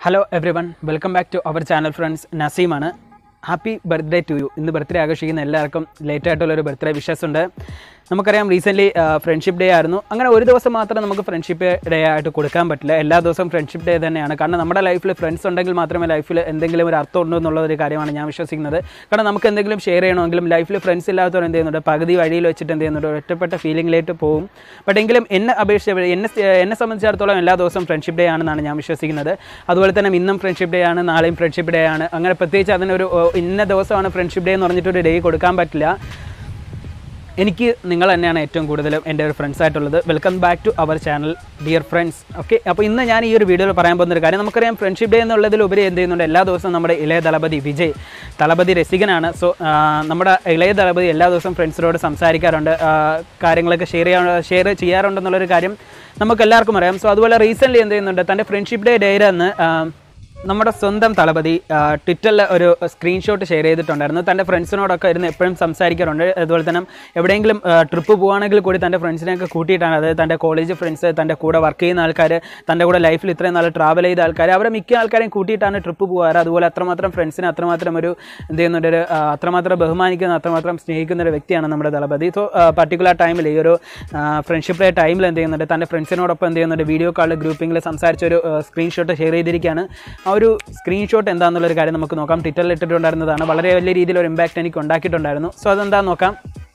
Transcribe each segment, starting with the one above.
hello everyone welcome back to our channel friends നസീമാണ് happy birthday to you ഇന്ന് birthday ആഘോഷിക്കുന്ന എല്ലാവർക്കും late ആയിട്ടുള്ളൊരു ബർത്ത്ഡേ വിഷസ് ഉണ്ട് നമുക്കറിയാം റീസെൻ്റ്ലി ഫ്രണ്ട്ഷിപ്പ് ഡേ ആയിരുന്നു അങ്ങനെ ഒരു ദിവസം മാത്രം നമുക്ക് ഫ്രണ്ട്ഷിപ്പ് ഡേ ആയിട്ട് കൊടുക്കാൻ പറ്റില്ല എല്ലാ ദിവസവും ഫ്രണ്ട്ഷിപ്പ് ഡേ തന്നെയാണ് കാരണം നമ്മുടെ ലൈഫിൽ ഫ്രണ്ട്സ് ഉണ്ടെങ്കിൽ മാത്രമേ ലൈഫിൽ എന്തെങ്കിലും ഒരു അർത്ഥം ഉണ്ടോ എന്നുള്ള ഒരു കാര്യമാണ് ഞാൻ വിശ്വസിക്കുന്നത് കാരണം നമുക്ക് എന്തെങ്കിലും ഷെയർ ചെയ്യണമെങ്കിലും ലൈഫിൽ ഫ്രണ്ട്സ് ഇല്ലാത്തവർ എന്ത് ചെയ്യുന്നുണ്ട് പകുതി വഴിയിൽ വെച്ചിട്ട് എന്ത് ചെയ്യുന്നുണ്ട് ഒരു ഒറ്റപ്പെട്ട ഫീലിംഗിലേക്ക് പോകും ബട്ട് എങ്കിലും എന്നെ അപേക്ഷിച്ച് എന്നെ എന്നെ സംബന്ധിച്ചിടത്തോളം എല്ലാ ദിവസവും ഫ്രണ്ട്ഷിപ്പ് ഡേ ആണെന്നാണ് ഞാൻ വിശ്വസിക്കുന്നത് അതുപോലെ തന്നെ ഇന്നും ഫ്രണ്ട്ഷിപ്പ് ഡേ ആണ് നാളെയും ഫ്രണ്ട്ഷിപ്പ് ഡേ ആണ് അങ്ങനെ പ്രത്യേകിച്ച് അതിനൊരു ഓ, ഇന്ന ദിവസമാണ് ഫ്രണ്ട്ഷിപ്പ് ഡേ എന്ന് പറഞ്ഞിട്ടൊരു ഡേ കൊടുക്കാൻ പറ്റില്ല എനിക്ക് നിങ്ങൾ തന്നെയാണ് ഏറ്റവും കൂടുതലും എൻ്റെ ഒരു ഫ്രണ്ട്സ് ആയിട്ടുള്ളത് welcome back to our channel dear friends okay അപ്പോൾ ഇന്ന് ഞാൻ ഈ ഒരു വീഡിയോയിൽ പറയാൻ പോകുന്ന ഒരു കാര്യം നമുക്കറിയാം ഫ്രണ്ട്ഷിപ്പ് ഡേ എന്നുള്ളതിലുപരി എന്ത് ചെയ്യുന്നുണ്ട് എല്ലാ ദിവസവും നമ്മുടെ ഇളയ ദളപതി വിജയ് ദളപതി രസികനാണ് സോ നമ്മുടെ ഇളയ ദളപതി എല്ലാ ദിവസവും ഫ്രണ്ട്സിനോട് സംസാരിക്കാറുണ്ട് ആ, കാര്യങ്ങളൊക്കെ ഷെയർ ചെയ്യാൻ ഷെയർ ചെയ്യാറുണ്ടെന്നുള്ളൊരു കാര്യം നമുക്ക് എല്ലാവർക്കും അറിയാം സോ അതുപോലെ റീസെൻ്റ്ലി എന്ത് ചെയ്യുന്നുണ്ട് തൻ്റെ ഫ്രണ്ട്ഷിപ്പ് ഡേ ഡേയിൽ അന്ന് ആ, നമ്മുടെ സ്വന്തം തളപതി ആ, ട്വിറ്ററിൽ ഒരു സ്ക്രീൻഷോട്ട് ഷെയർ ചെയ്തിട്ടുണ്ടായിരുന്നു തൻ്റെ ഫ്രണ്ട്സിനോടൊക്കെ ഇരുന്ന് എപ്പോഴും സംസാരിക്കാറുണ്ട് അതുപോലെ തന്നെ എവിടെയെങ്കിലും ട്രിപ്പ് പോകുകയാണെങ്കിൽ കൂടി തൻ്റെ ഫ്രണ്ട്സിനെയൊക്കെ കൂട്ടിയിട്ടാണ് അതായത് തൻ്റെ കോളേജ് ഫ്രണ്ട്സ് തൻ്റെ കൂടെ വർക്ക് ചെയ്യുന്ന ആൾക്കാർ തൻ്റെ കൂടെ ലൈഫിൽ ഇത്രയും നാൾ ട്രാവൽ ചെയ്ത ആൾക്കാർ അവരെ മിക്ക ആൾക്കാരെയും കൂട്ടിയിട്ടാണ് ട്രിപ്പ് പോകാറ് അതുപോലെ അത്രമാത്രം ഫ്രണ്ട്സിനെ അത്രമാത്രം ഒരു എന്ത് ചെയ്യുന്നുണ്ട് ഒരു ആ, അത്രമാത്രം ബഹുമാനിക്കുന്ന അത്രമാത്രം സ്നേഹിക്കുന്ന ഒരു വ്യക്തിയാണ് നമ്മുടെ ദളപതി സോ പർട്ടിക്കുലർ ടൈമിൽ ഈ ഒരു ഫ്രണ്ട്ഷിപ്പ് ഡേ ടൈമിൽ എന്ത് ചെയ്യുന്നുണ്ട് തൻ്റെ ഫ്രണ്ട്സിനോടൊപ്പം എന്ത് ചെയ്യുന്നുണ്ട് വീഡിയോ കോളിൽ ഗ്രൂപ്പിംഗിൽ സംസാരിച്ച ഒരു സ്ക്രീൻഷോട്ട് ഷെയർ ചെയ്തിരിക്കുകയാണ് ആ ഒരു സ്ക്രീൻഷോട്ട് എന്താണെന്നുള്ളൊരു കാര്യം നമുക്ക് നോക്കാം ട്വിറ്ററിൽ ഇട്ടിട്ടുണ്ടായിരുന്നതാണ് വളരെ വലിയ രീതിയിൽ ഒരു ഇമ്പാക്റ്റ് എനിക്ക് ഉണ്ടാക്കിയിട്ടുണ്ടായിരുന്നു സോ അതെന്താണെന്ന് നോക്കാം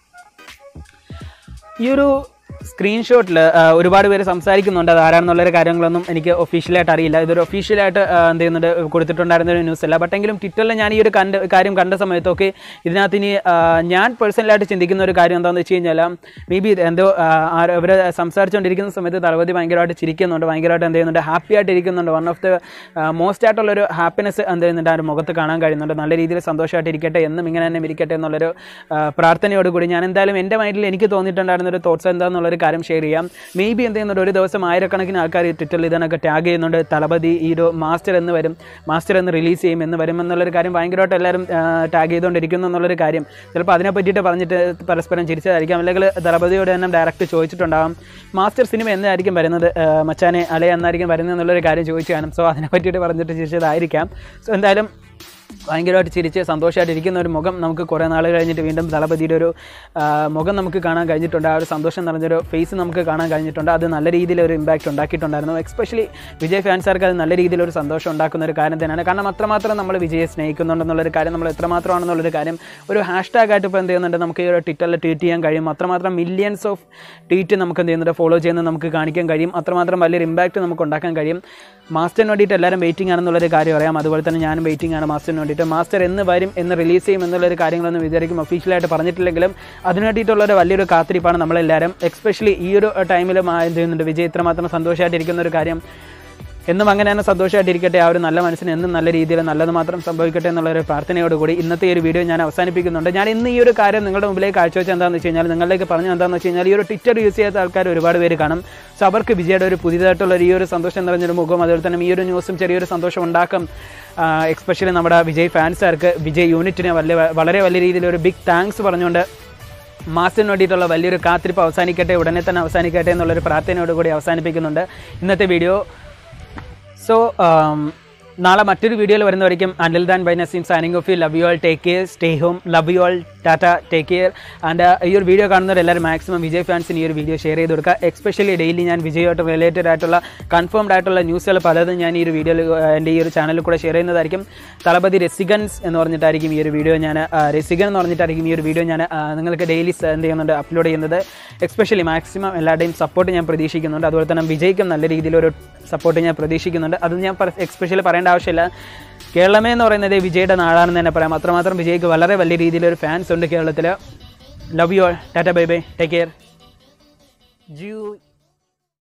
ഈ ഒരു സ്ക്രീൻഷോട്ടിൽ ഒരുപാട് പേര് സംസാരിക്കുന്നുണ്ട് അത് ആരാണെന്നുള്ളൊരു കാര്യങ്ങളൊന്നും എനിക്ക് ഒഫീഷ്യലായിട്ട് അറിയില്ല ഇതൊരു ഒഫീഷ്യലായിട്ട് എന്ത് ചെയ്യുന്നുണ്ട് കൊടുത്തിട്ടുണ്ടായിരുന്ന ഒരു ന്യൂസ് അല്ല ബട്ട് എങ്കിലും ട്വിറ്ററിൽ ഞാൻ ഈ ഒരു കണ്ട് കാര്യം കണ്ട സമയത്തൊക്കെ ഇതിനകത്ത് ഇനി ആ, ഞാൻ പേഴ്സണലായിട്ട് ചിന്തിക്കുന്ന ഒരു കാര്യം എന്താണെന്ന് വെച്ച് കഴിഞ്ഞാൽ മേ ബി എന്തോ അവർ സംസാരിച്ചുകൊണ്ടിരിക്കുന്ന സമയത്ത് തളപതി ഭയങ്കരമായിട്ട് ചിരിക്കുന്നുണ്ട് ഭയങ്കരമായിട്ട് എന്ത് ചെയ്യുന്നുണ്ട് ഹാപ്പി ആയിട്ട് ഇരിക്കുന്നുണ്ട് വൺ ഓഫ് ദ മോസ്റ്റ് ആയിട്ടുള്ളൊരു ഹാപ്പിനെസ് എന്ത് ചെയ്യുന്നുണ്ട് ആ ഒരു മുഖത്ത് കാണാൻ കഴിയുന്നുണ്ട് നല്ല രീതിയിൽ സന്തോഷമായിട്ട് ഇരിക്കട്ടെ എന്നും ഇങ്ങനെ തന്നെ ഇരിക്കട്ടെ എന്നുള്ളൊരു ആ, പ്രാർത്ഥനയോടുകൂടി ഞാൻ എന്തായാലും എൻ്റെ മൈൻഡിൽ എനിക്ക് തോന്നിയിട്ടുണ്ടായിരുന്ന ഒരു തോട്ട്സ് എന്താണെന്നുള്ളൊരു കാര്യം ഷെയർ ചെയ്യാം മേ ബി എന്ത് ചെയ്യുന്നുണ്ട് ഒരു ദിവസം ആയിരക്കണക്കിന് ആൾക്കാർ ട്വിറ്ററിൽ ഇതിനൊക്കെ ടാഗ് ചെയ്യുന്നുണ്ട് തളപതി ഈ ഒരു മാസ്റ്റർ എന്ന് വരും മാസ്റ്റർ എന്ന് റിലീസ് ചെയ്യും എന്ന് വരും എന്നുള്ളൊരു കാര്യം ഭയങ്കരമായിട്ട് എല്ലാവരും ടാഗ് ചെയ്തുകൊണ്ടിരിക്കുന്നു എന്നുള്ളൊരു കാര്യം ചിലപ്പോൾ അതിനെ പറ്റിയിട്ട് പറഞ്ഞിട്ട് പരസ്പരം ചിരിച്ചതായിരിക്കാം അല്ലെങ്കിൽ ദളപതിയോട് തന്നെ ഡയറക്റ്റ് ചോദിച്ചിട്ടുണ്ടാകും മാസ്റ്റർ സിനിമ എന്നായിരിക്കും വരുന്നത് ആ, മച്ചാനെ അല്ലെ എന്നായിരിക്കും വരുന്നത് എന്നുള്ളൊരു കാര്യം ചോദിച്ചു കാണും സോ അതിനെ പറ്റിയിട്ട് പറഞ്ഞിട്ട് ചിരിച്ചതായിരിക്കാം സോ എന്തായാലും ഭയങ്കരമായിട്ട് ചിരിച്ച് സന്തോഷമായിട്ട് ഇരിക്കുന്ന ഒരു മുഖം നമുക്ക് കുറേ നാൾ കഴിഞ്ഞിട്ട് വീണ്ടും ദളപതിയുടെ ഒരു ആ, മുഖം നമുക്ക് കാണാൻ കഴിഞ്ഞിട്ടുണ്ട് ആ ഒരു സന്തോഷം നിറഞ്ഞൊരു ഫേസ് നമുക്ക് കാണാൻ കഴിഞ്ഞിട്ടുണ്ട് അത് നല്ല രീതിയിൽ ഒരു ഇമ്പാക്റ്റ് ഉണ്ടാക്കിയിട്ടുണ്ടായിരുന്നു എസ്പെഷ്യലി വിജയ് ഫാൻസാർക്ക് അത് നല്ല രീതിയിൽ ഒരു സന്തോഷം ഉണ്ടാക്കുന്ന ഒരു കാര്യം തന്നെയാണ് കാരണം അത്രമാത്രം നമ്മൾ വിജയെ സ്നേഹിക്കുന്നുണ്ടെന്നുള്ളൊരു കാര്യം നമ്മൾ എത്രമാത്രമാണെന്നുള്ളൊരു കാര്യം ഒരു ഹാഷ്ടാഗ് ആയിട്ട് ഇപ്പോൾ എന്ത് ചെയ്യുന്നുണ്ട് നമുക്ക് ഈ ഒരു ട്വിറ്ററിൽ ട്വീറ്റ് ചെയ്യാൻ കഴിയും അത്രമാത്രം മില്യൺസ് ഓഫ് ട്വീറ്റ് നമുക്ക് എന്ത് ചെയ്യുന്നുണ്ട് ഫോളോ ചെയ്യുന്നത് നമുക്ക് കാണിക്കാൻ കഴിയും അത്രമാത്രം വലിയൊരു ഇമ്പാക്റ്റ് നമുക്ക് ഉണ്ടാക്കാൻ കഴിയും മാസ്റ്ററിന് വേണ്ടിയിട്ട് എല്ലാവരും വെയിറ്റിംഗ് ആണെന്നുള്ളൊരു കാര്യം അറിയാം അതുപോലെ തന്നെ ഞാനും വെയിറ്റിംഗ് ആണ് മാസ്റ്ററിന് വേണ്ടിയിട്ട് മാസ്റ്റർ എന്ന് വരും എന്ന് റിലീസ് ചെയ്യും എന്നുള്ളൊരു കാര്യങ്ങളൊന്നും വിചാരിക്കും ഒഫീഷ്യലായിട്ട് പറഞ്ഞിട്ടില്ലെങ്കിലും അതിന് വേണ്ടിയിട്ടുള്ള ഒരു വലിയൊരു കാത്തിരിപ്പാണ് നമ്മളെല്ലാവരും എക്സ്പെഷ്യലി ഈ ഒരു ടൈമിൽ എന്ത് ചെയ്യുന്നുണ്ട് വിജയ് ഇത്രമാത്രം സന്തോഷമായിട്ടിരിക്കുന്ന ഒരു കാര്യം എന്നും അങ്ങനെ തന്നെ സന്തോഷമായിട്ടിരിക്കട്ടെ ആ ഒരു നല്ല മനസ്സിന് എന്നും നല്ല രീതിയിൽ നല്ലത് മാത്രം സംഭവിക്കട്ടെ എന്നുള്ളൊരു പ്രാർത്ഥനയോടുകൂടി ഇന്നത്തെ ഈ ഒരു വീഡിയോ ഞാൻ അവസാനിപ്പിക്കുന്നുണ്ട് ഞാൻ ഇന്ന് ഈ ഒരു കാര്യം നിങ്ങളുടെ മുമ്പിലേക്ക് കാഴ്ചവെച്ച എന്താണെന്ന് വെച്ച് കഴിഞ്ഞാൽ നിങ്ങളിലേക്ക് പറഞ്ഞു എന്താണെന്ന് വെച്ച് കഴിഞ്ഞാൽ ഈ ഒരു ട്വിറ്റർ യൂസ് ചെയ്യാത്ത ആൾക്കാർ ഒരുപാട് പേര് കാണും സോ അവർക്ക് വിജയുടെ ഒരു പുതിയതായിട്ടുള്ള ഒരു ഈ ഒരു സന്തോഷം നിറഞ്ഞൊരു മുഖം അതുപോലെ തന്നെ ഈ ഒരു ന്യൂസും ചെറിയൊരു സന്തോഷം ഉണ്ടാക്കും എക്സ്പെഷ്യലി നമ്മുടെ വിജയ് ഫാൻസുകാർക്ക് വിജയ് യൂണിറ്റിന് വലിയ വളരെ വലിയ രീതിയിൽ ഒരു ബിഗ് താങ്ക്സ് പറഞ്ഞുകൊണ്ട് മാസത്തിന് വേണ്ടിയിട്ടുള്ള വലിയൊരു കാത്തിരിപ്പ് അവസാനിക്കട്ടെ ഉടനെ തന്നെ അവസാനിക്കട്ടെ എന്നുള്ളൊരു പ്രാർത്ഥനയോട് കൂടി അവസാനിപ്പിക്കുന്നുണ്ട് ഇന്നത്തെ വീഡിയോ സോ നാളെ മറ്റൊരു വീഡിയോയിൽ വരുന്നവരിക്കും until then bye Naseem signing off you love you all take care stay home love you all tata take care and ഈ ഒരു വീഡിയോ കാണുന്നവർ എല്ലാവരും മാക്സിമം വിജയ് ഫാൻസിന് ഈ ഒരു വീഡിയോ ഷെയർ ചെയ്ത് കൊടുക്കുക എക്സ്പെഷ്യലി ഡെയിലി ഞാൻ വിജയുമായിട്ട് റിലേറ്റഡ് ആയിട്ടുള്ള കൺഫേംഡ് ആയിട്ടുള്ള ന്യൂസുകൾ പലതും ഞാൻ ഈ ഒരു വീഡിയോയിൽ എൻ്റെ ഈ ഒരു ചാനലിൽ കൂടെ ഷെയർ ചെയ്യുന്നതായിരിക്കും തളപതി രസികൻസ് എന്ന് പറഞ്ഞിട്ടായിരിക്കും ഈ ഒരു വീഡിയോ ഞാൻ രസികൻ എന്ന് പറഞ്ഞിട്ടായിരിക്കും ഈ ഒരു വീഡിയോ ഞാൻ ആ, നിങ്ങൾക്ക് ഡെയിലി എന്ത് ചെയ്യുന്നുണ്ട് അപ്ലോഡ് ചെയ്യുന്നത് എക്സ്പെഷ്യലി മാക്സിമം എല്ലാവരുടെയും സപ്പോർട്ട് ഞാൻ പ്രതീക്ഷിക്കുന്നുണ്ട് അതുപോലെ തന്നെ വിജയ്ക്കും നല്ല രീതിയിലൊരു സപ്പോർട്ട് ഞാൻ പ്രതീക്ഷിക്കുന്നുണ്ട് അത് ഞാൻ എക്സ്പെഷ്യലി പറയേണ്ട ആവശ്യമില്ല കേരളമേ എന്ന് പറയുന്നത് വിജയുടെ നാടാണെന്ന് തന്നെ പറയാം അത്രമാത്രം വിജയ്ക്ക് വളരെ വലിയ രീതിയിലൊരു ഫാൻസ് ഉണ്ട് കേരളത്തിൽ love you all tata bye bye take care ജൂ